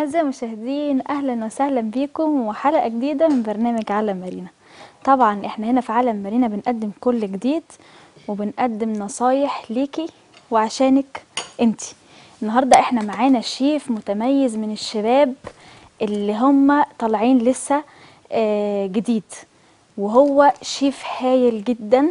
أعزائي المشاهدين أهلا وسهلا بيكم وحلقة جديدة من برنامج عالم مارينا طبعا احنا هنا في عالم مارينا بنقدم كل جديد وبنقدم نصايح ليكي وعشانك انتي النهاردة احنا معانا شيف متميز من الشباب اللي هم طالعين لسه آه، جديد وهو شيف هايل جدا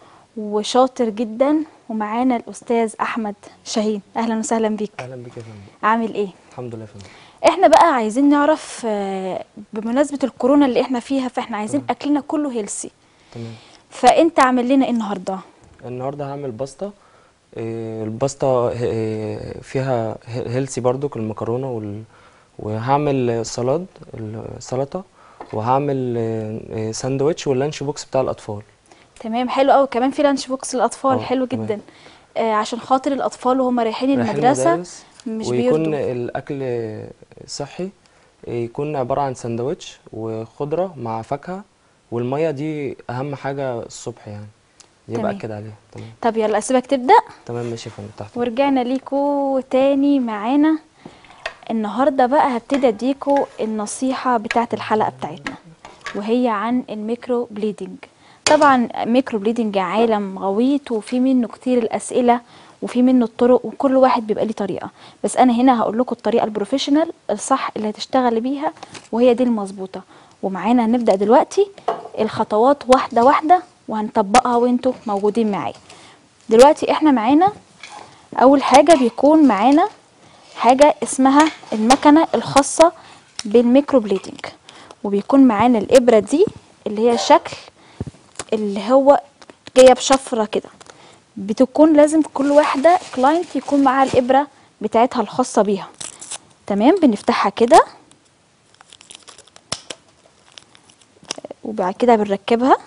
وشاطر جدا ومعانا الأستاذ أحمد شاهين أهلا وسهلا بيك اهلا بك يا فندم عامل ايه؟ الحمد لله يا فندم احنا بقى عايزين نعرف آه، بمناسبة الكورونا اللي احنا فيها فاحنا عايزين اكلنا كله هيلسي تمام فانت عامل لنا ايه النهارده النهارده هعمل باستا إيه، الباستا إيه، فيها ه- هيلسي برضو المكرونه وال... وهعمل سلاد السلطه وهعمل إيه، إيه، ساندوتش واللانش بوكس بتاع الاطفال تمام حلو قوي كمان في لانش بوكس للاطفال اه، حلو تمام. جدا آه عشان خاطر الاطفال وهم رايحين رايحين المدرسه المدارس مش ويكون بيرضوا الاكل صحي يكون عباره عن ساندوتش وخضره مع فاكهه والميه دي اهم حاجه الصبح يعني دي تمام. باكد عليها تمام طب يلا اسيبك تبدا تمام ماشي يا فندم تحت ورجعنا ليكوا تاني معانا النهارده بقى هبتدي اديكوا النصيحه بتاعت الحلقه بتاعتنا وهي عن الميكرو بليدنج طبعا ميكرو بليدنج عالم غويط وفي منه كتير الاسئله وفي منه الطرق وكل واحد بيبقى ليه طريقه بس انا هنا هقول لكم الطريقه البروفيشنال الصح اللي هتشتغلي بيها وهي دي المظبوطه ومعانا هنبدا دلوقتي الخطوات واحده واحده وهنطبقها وانتوا موجودين معايا دلوقتي احنا معانا اول حاجه بيكون معانا حاجه اسمها المكنه الخاصه بالميكرو بليدنج وبيكون معانا الابره دي اللي هي شكل اللي هو جايه بشفره كده بتكون لازم كل واحده كلاينت يكون معاها الابره بتاعتها الخاصه بيها تمام بنفتحها كده وبعد كده بنركبها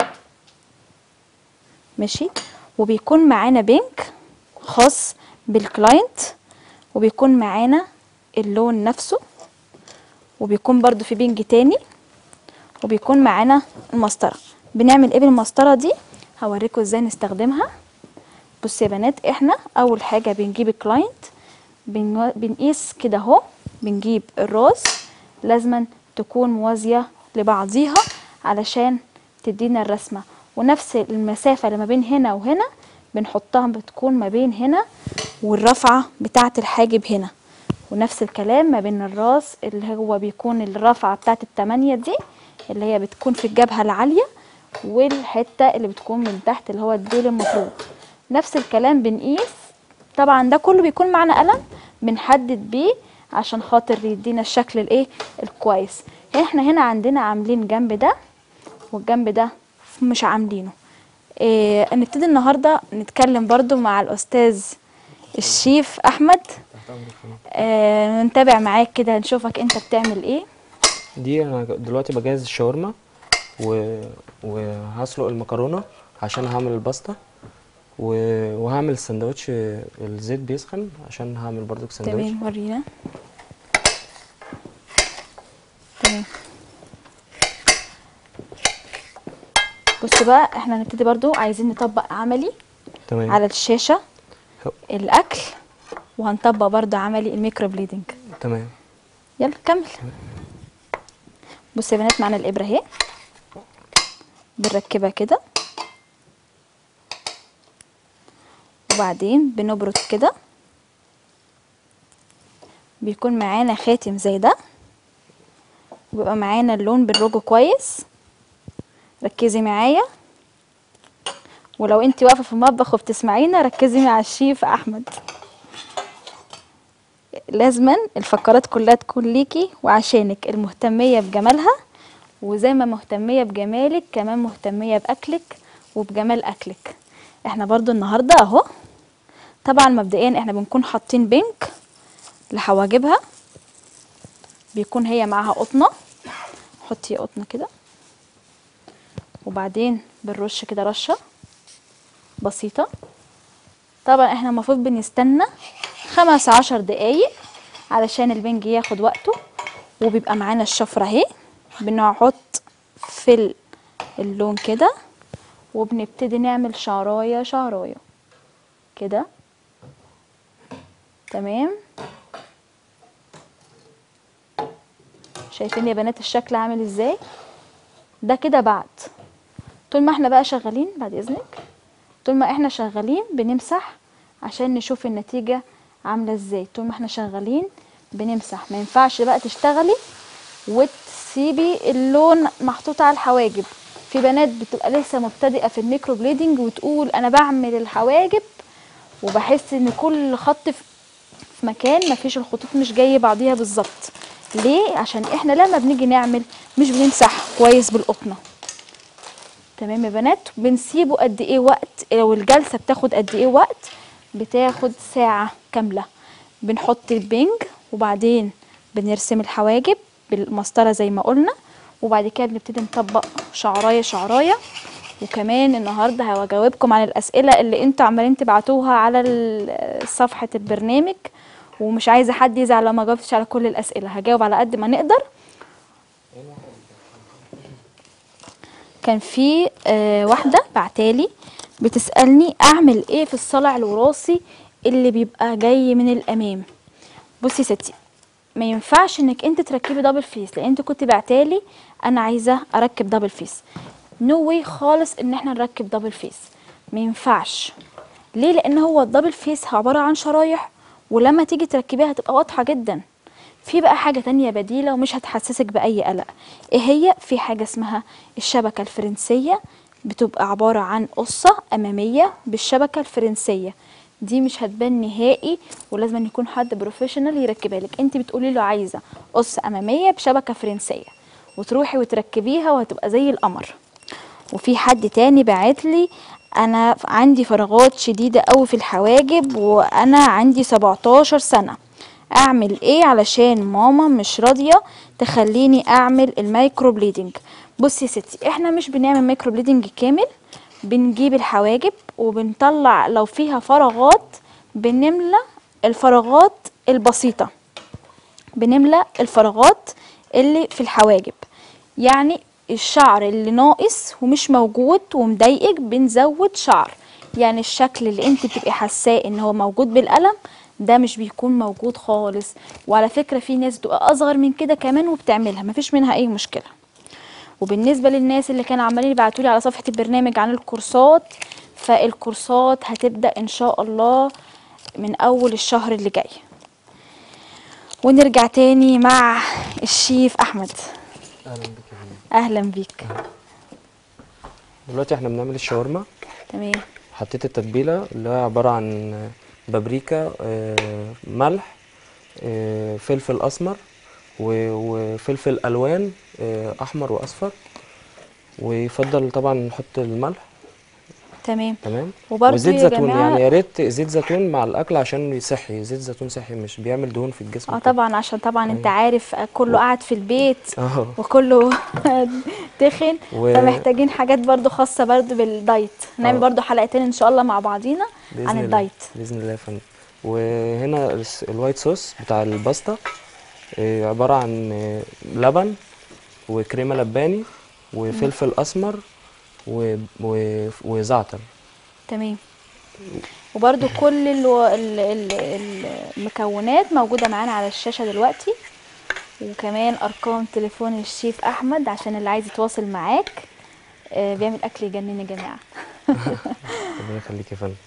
ماشي وبيكون معانا بنك خاص بالكلاينت وبيكون معانا اللون نفسه وبيكون برضو في بنج تاني وبيكون معانا المسطرة بنعمل ايه بالمسطرة دي هوريكم ازاي نستخدمها بصوا يا بنات احنا اول حاجة بنجيب الكلاينت بنو- بنقيس كده اهو بنجيب الراس لازما تكون موازية لبعضيها علشان تدينا الرسمة ونفس المسافة اللي ما بين هنا وهنا بنحطها بتكون ما بين هنا والرفعة بتاعة الحاجب هنا ونفس الكلام ما بين الراس اللي هو بيكون الرفعة بتاعة التمانية دي اللي هي بتكون في الجبهة العالية والحتة اللي بتكون من تحت اللي هو الديل المفروض نفس الكلام بنقيس طبعا ده كله بيكون معانا قلم بنحدد بيه عشان خاطر يدينا الشكل الايه الكويس احنا هنا عندنا عاملين جنب ده والجنب ده مش عاملينه إيه نبتدي النهارده نتكلم برضو مع الاستاذ الشيف احمد تحت امرك يا فندم. آه نتابع معاك كده نشوفك انت بتعمل ايه دي انا دلوقتي بجهز الشاورما و... وهسلق المكرونه عشان هعمل الباستا و... وهعمل السندوتش الزيت بيسخن عشان هعمل برضك سندوتش تمام ورينا تمام بصوا بقى احنا هنبتدي برضو عايزين نطبق عملي تمام على الشاشة هو- الأكل وهنطبق برضو عملي الميكرو بليدنج تمام يلا كمل بصوا يا بنات معانا الإبرة اهي بنركبها كده وبعدين بنبرد كده بيكون معانا خاتم زي ده وبيبقى معانا اللون بالروجو كويس ركزي معايا ولو انت واقفه في المطبخ وبتسمعينا ركزي مع الشيف احمد لازما الفقرات كلها تكون ليكي وعشانك المهتميه بجمالها وزي ما مهتميه بجمالك كمان مهتميه باكلك وبجمال اكلك احنا برضو النهارده اهو طبعا مبدئيا احنا بنكون حاطين بنك لحواجبها بيكون هي معاها قطنه حطي قطنه كده وبعدين بنرش كده رشه بسيطه طبعا احنا المفروض بنستنى خمس عشر دقايق علشان البنج ياخد وقته وبيبقى معانا الشفرة اهي بنحط في ال- اللون كده وبنبتدي نعمل شعراية شعراية كده تمام شايفين يا بنات الشكل عامل ازاي ده كده بعد طول ما احنا بقى شغالين بعد اذنك طول ما احنا شغالين بنمسح عشان نشوف النتيجة عاملة ازاي طول ما احنا شغالين بنمسح ما ينفعش بقى تشتغلي وتسيبي اللون محطوط على الحواجب في بنات بتبقى لسه مبتدئة في الميكرو بليدنج وتقول انا بعمل الحواجب وبحس ان كل خط في في مكان مفيش الخطوط مش جايه بعضيها بالظبط ليه عشان احنا لما بنيجي نعمل مش بنمسح كويس بالقطنه تمام يا بنات بنسيبه قد ايه وقت لو الجلسه بتاخد قد ايه وقت بتاخد ساعه كامله بنحط البنج وبعدين بنرسم الحواجب بالمسطره زي ما قلنا وبعد كده بنبتدي نطبق شعرايه شعرايه وكمان النهارده هجاوبكم عن الاسئله اللي انتوا عمالين تبعتوها على ال- صفحه البرنامج ومش عايزه حد يزعل لو ما جاوبتش على كل الاسئله هجاوب على قد ما نقدر كان في آه واحده بعتالي بتسالني اعمل ايه في الصلع الوراثي اللي بيبقى جاي من الامام بصي يا ستي ما ينفعش انك انت تركبي دبل فيس لان انت كنت بعتالي انا عايزه اركب دبل فيس نو واي خالص ان احنا نركب دبل فيس ما ينفعش ليه لان هو الدبل فيس عباره عن شرايح ولما تيجي تركبيها هتبقى واضحه جدا في بقى حاجه تانية بديله ومش هتحسسك باي قلق ايه هي في حاجه اسمها الشبكه الفرنسيه بتبقى عباره عن قصه اماميه بالشبكه الفرنسيه دي مش هتبان نهائي ولازم أن يكون حد بروفيشنال يركبها لك انت بتقولي له عايزه قصه اماميه بشبكه فرنسيه وتروحي وتركبيها وهتبقى زي القمر وفي حد تاني بعت لي انا عندي فراغات شديده قوي في الحواجب وانا عندي 17 سنه اعمل ايه علشان ماما مش راضيه تخليني اعمل المايكرو بليدنج بصي يا ستي احنا مش بنعمل مايكرو بليدنج كامل بنجيب الحواجب وبنطلع لو فيها فراغات بنملى الفراغات البسيطه بنملى الفراغات اللي في الحواجب يعني الشعر اللي ناقص ومش موجود ومضايقك بنزود شعر يعني الشكل اللي انت بتبقي حاساه ان هو موجود بالقلم ده مش بيكون موجود خالص وعلى فكرة في ناس بتبقى اصغر من كده كمان وبتعملها مفيش منها اي مشكلة وبالنسبة للناس اللي كانوا عمالين يبعتولي على صفحة البرنامج عن الكورسات فالكورسات هتبدأ ان شاء الله من اول الشهر اللي جاي ونرجع تاني مع الشيف احمد اهلا بك يا فندم. اهلا بيك دلوقتي احنا بنعمل الشاورما تمام حطيت التتبيله اللي هي عباره عن بابريكا آه، ملح آه، فلفل اسمر و- وفلفل الوان آه، احمر واصفر ويفضل طبعا نحط الملح تمام تمام وبرضو وزيت يا زيتون جماعة- يعني يا ريت زيت زيتون مع الاكل عشان صحي زيت زيتون صحي مش بيعمل دهون في الجسم اه وكده. طبعا عشان طبعا انت أيوة. عارف كله قاعد في البيت اه وكله تخن و- فمحتاجين حاجات برضو خاصة برضو بالدايت هنعمل آه. برضو حلقتين ان شاء الله مع بعضينا بإذن عن الله. الدايت باذن الله يا فندم وهنا الس- الوايت صوص بتاع الباستا آه، عباره عن آه، لبن وكريمه لباني وفلفل اسمر و- و- وزعتر تمام وبرضو كل الو... ال... ال... ال- المكونات موجودة معانا على الشاشة دلوقتي وكمان ارقام تليفون الشيف احمد عشان اللي عايز يتواصل معاك آه بيعمل اكل يجنن يا جماعة ربنا يخليك يا فندم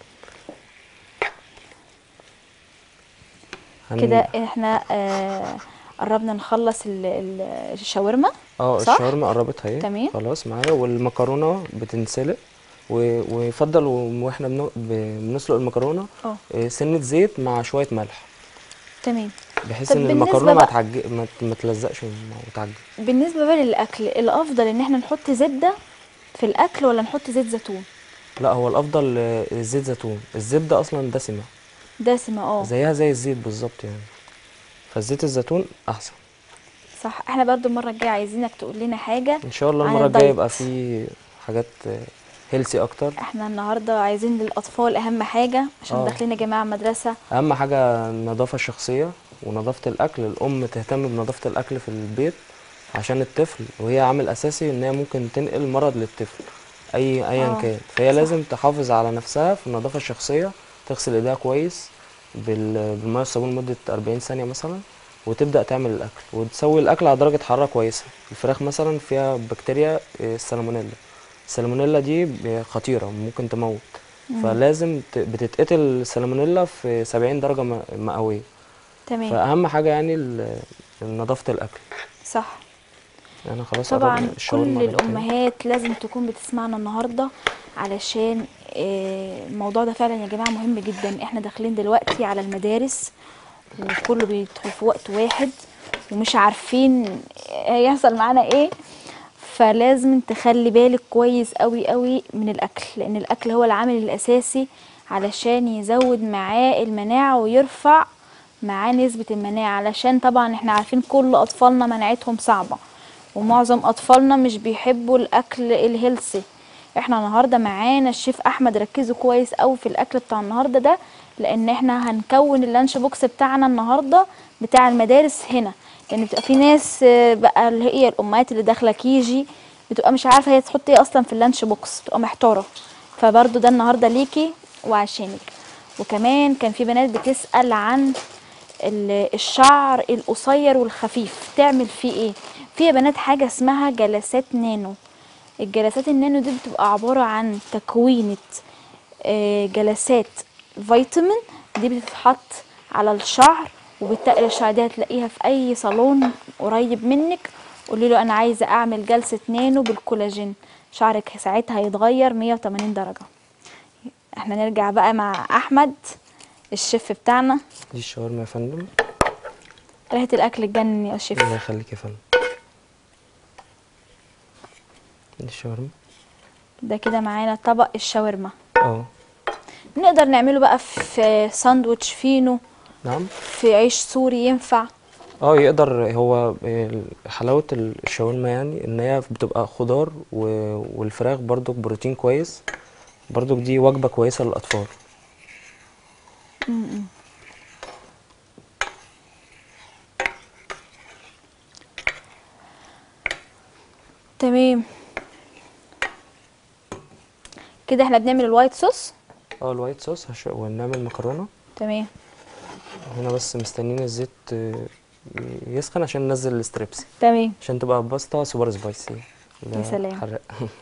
هن- كده احنا آه قربنا نخلص ال... ال... الشاورما اه صح؟ الشاورما قربت اهي تمام. خلاص معايا والمكرونه بتنسلق و- ويفضل و- واحنا بن- ب- بنسلق المكرونه اه آه، سنه زيت مع شويه ملح تمام بحيث طب ان بالنسبة المكرونه ما بقى- تعج... ما ت- ما تلزقش وتعجن بالنسبة بقى للأكل الأفضل إن احنا نحط زبدة في الأكل ولا نحط زيت زيتون لا هو الافضل آه، الزيت زيتون الزبده اصلا دسمه دسمة اه زيها زي الزيت بالظبط يعني فالزيت الزيتون احسن صح احنا برضو المرة الجاية عايزينك تقول لنا حاجة ان شاء الله عن المره الجايه يبقى الدايت. في حاجات هيلسي اكتر احنا النهاردة عايزين للأطفال أهم حاجة عشان اه. داخلين يا جماعة مدرسة اهم حاجه النظافه الشخصيه ونظافه الاكل الام تهتم بنظافه الاكل في البيت عشان الطفل وهي عامل اساسي ان هي ممكن تنقل مرض للطفل اي ايا اه، كان فهي صح. لازم تحافظ على نفسها في النظافه الشخصيه تغسل ايديها كويس بال- بالميه والصابون لمده 40 ثانيه مثلا وتبدأ تعمل الأكل وتسوي الأكل على درجة حرارة كويسة الفراخ مثلا فيها بكتيريا آه، السالمونيلا السالمونيلا دي ب- خطيرة ممكن تموت فلازم ت- بتتقتل السالمونيلا في 70 درجة م- مئوية تمام فأهم حاجة يعني ال- نظافة الأكل صح أنا خلاص طبعا قربنا الشاورما كل جت تاني. الامهات لازم تكون بتسمعنا النهارده علشان آه، الموضوع ده فعلا يا جماعه مهم جدا احنا داخلين دلوقتي على المدارس وكله بيدخل في وقت واحد ومش عارفين هيحصل معانا ايه فلازم تخلي بالك كويس قوي قوي من الاكل لان الاكل هو العامل الاساسي علشان يزود معاه المناعه ويرفع معاه نسبه المناعه علشان طبعا احنا عارفين كل اطفالنا مناعتهم صعبه ومعظم اطفالنا مش بيحبوا الاكل الهيلثي احنا النهارده معانا الشيف احمد ركزوا كويس قوي في الاكل بتاع النهارده ده لان احنا هنكون اللانش بوكس بتاعنا النهارده بتاع المدارس هنا لان بتبقى في ناس آه، بقى اللي هي الامهات اللي داخله كيجي بتبقى مش عارفه هي تحط ايه اصلا في اللانش بوكس بتبقى محتاره فبرضو ده النهارده ليكي وعشانك وكمان كان في بنات بتسال عن ال- الشعر القصير والخفيف تعمل فيه ايه في يا بنات حاجه اسمها جلسات نانو الجلسات النانو دي بتبقى عباره عن تكوينه آه، جلسات فيتامين دي بتتحط على الشعر وبالتقل الشعر دي هتلاقيها في اي صالون قريب منك قولي له انا عايزه اعمل جلسه نانو بالكولاجين شعرك ساعتها هيتغير 180 درجه احنا نرجع بقى مع احمد الشيف بتاعنا دي الشاورما يا فندم ريحه الاكل اتجنن يا شيف الله يخليك يا فندم دي الشاورما ده كده معانا طبق الشاورما اه نقدر نعمله بقى في ساندوتش فينو نعم في عيش سوري ينفع اه يقدر هو ال- حلاوة الشاورما يعني ان هي بتبقى خضار و- والفراخ برضو بروتين كويس برضو دي وجبة كويسة للأطفال تمام كده احنا بنعمل الوايت صوص اه الوايت صوص هش... ونعمل مكرونة تمام هنا بس مستنيين الزيت آه، يسخن عشان ننزل الستريبس تمام عشان تبقى باستا سوبر سبايسي لا يا سلام. حرق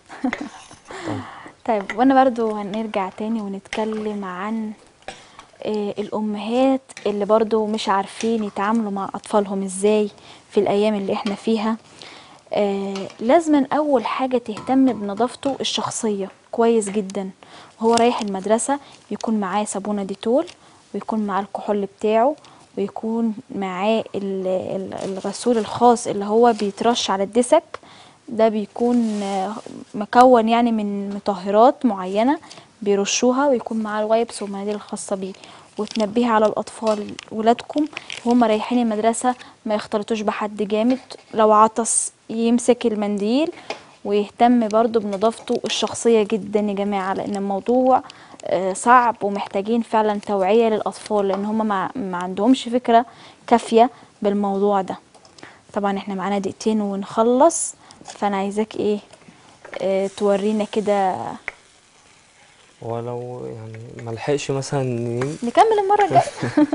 طيب وانا برضو هنرجع تاني ونتكلم عن آه، الامهات اللي برضو مش عارفين يتعاملوا مع اطفالهم ازاي في الايام اللي احنا فيها آه لازم اول حاجة تهتم بنظافته الشخصية كويس جدا وهو رايح المدرسة يكون معاه صابونة ديتول ويكون معاه الكحول بتاعه ويكون معاه ال- ال- الغسول الخاص اللي هو بيترش على الدسك ده بيكون آه، مكون يعني من مطهرات معينة بيرشوها ويكون معاه الوايبس والمناديل الخاصة بيه وتنبهي على الأطفال ولادكم وهم رايحين المدرسة ما يختلطوش بحد جامد لو عطس يمسك المنديل ويهتم برضو بنظافته الشخصية جدا يا جماعة لأن الموضوع آه، صعب ومحتاجين فعلا توعية للأطفال لأن هم ما, ما عندهمش فكرة كافية بالموضوع ده طبعا احنا معانا دقيقتين ونخلص فأنا عايزاك ايه آه، تورينا كده ولو يعني ملحقش مثلا ي- نكمل المرة الجاية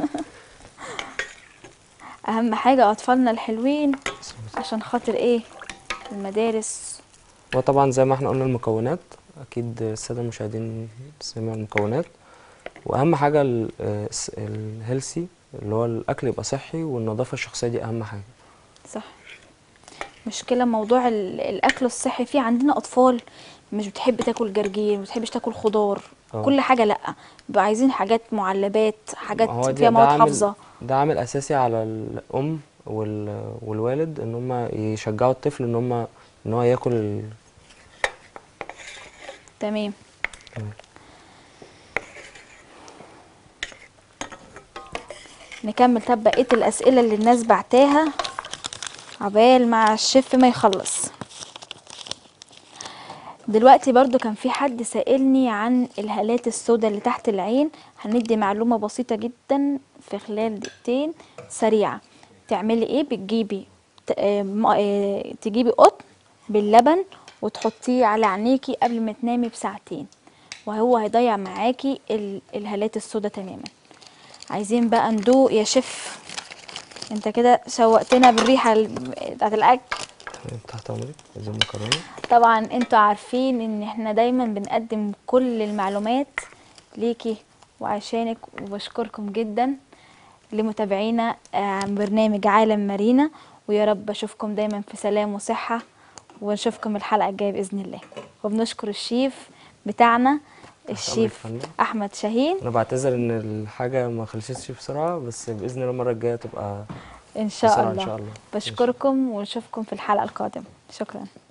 أهم حاجة أطفالنا الحلوين عشان خاطر ايه المدارس وطبعا زي ما احنا قلنا المكونات اكيد الساده المشاهدين سمعوا المكونات واهم حاجه ال- آه، الس- الهيلثي اللي هو الاكل يبقى صحي والنظافه الشخصيه دي اهم حاجه صح مشكلة موضوع ال- الأكل الصحي في عندنا أطفال مش بتحب تاكل جرجير ما بتحبش تاكل خضار اه. كل حاجة لأ بقى عايزين حاجات معلبات حاجات ما هو ده- فيها ده مواد عامل- حافظة ده عامل اساسي على الام وال- والوالد ان هم يشجعوا الطفل ان هم ان هو ياكل ال- تمام تمام. نكمل طب بقية الأسئلة اللي الناس بعتاها عبال مع الشيف ما يخلص دلوقتي برضو كان في حد سائلني عن الهالات السوداء اللي تحت العين هندي معلومة بسيطة جدا في خلال دقيقتين سريعة تعملي ايه بتجيبي ت- آه، م- آه، تجيبي قطن باللبن وتحطيه على عينيكي قبل ما تنامي بساعتين وهو هيضيع معاكي ال- الهالات السوداء تماما عايزين بقى ندوق يا شيف انت كده شوقتنا بالريحه ال- بتاعت الاكل تمام تحت امرك عايزين مكرونه طبعا انتوا عارفين ان احنا دايما بنقدم كل المعلومات ليكي وعشانك وبشكركم جدا لمتابعينا آه، برنامج عالم مارينا ويا رب اشوفكم دايما في سلام وصحة ونشوفكم الحلقة الجاية بإذن الله وبنشكر الشيف بتاعنا الشيف فندم. احمد شاهين انا بعتذر ان الحاجه ما خلصتش بسرعه بس باذن الله المره الجايه تبقى ان شاء بسرعة إن الله شاء الله. بشكركم ونشوفكم في الحلقة القادمة شكرا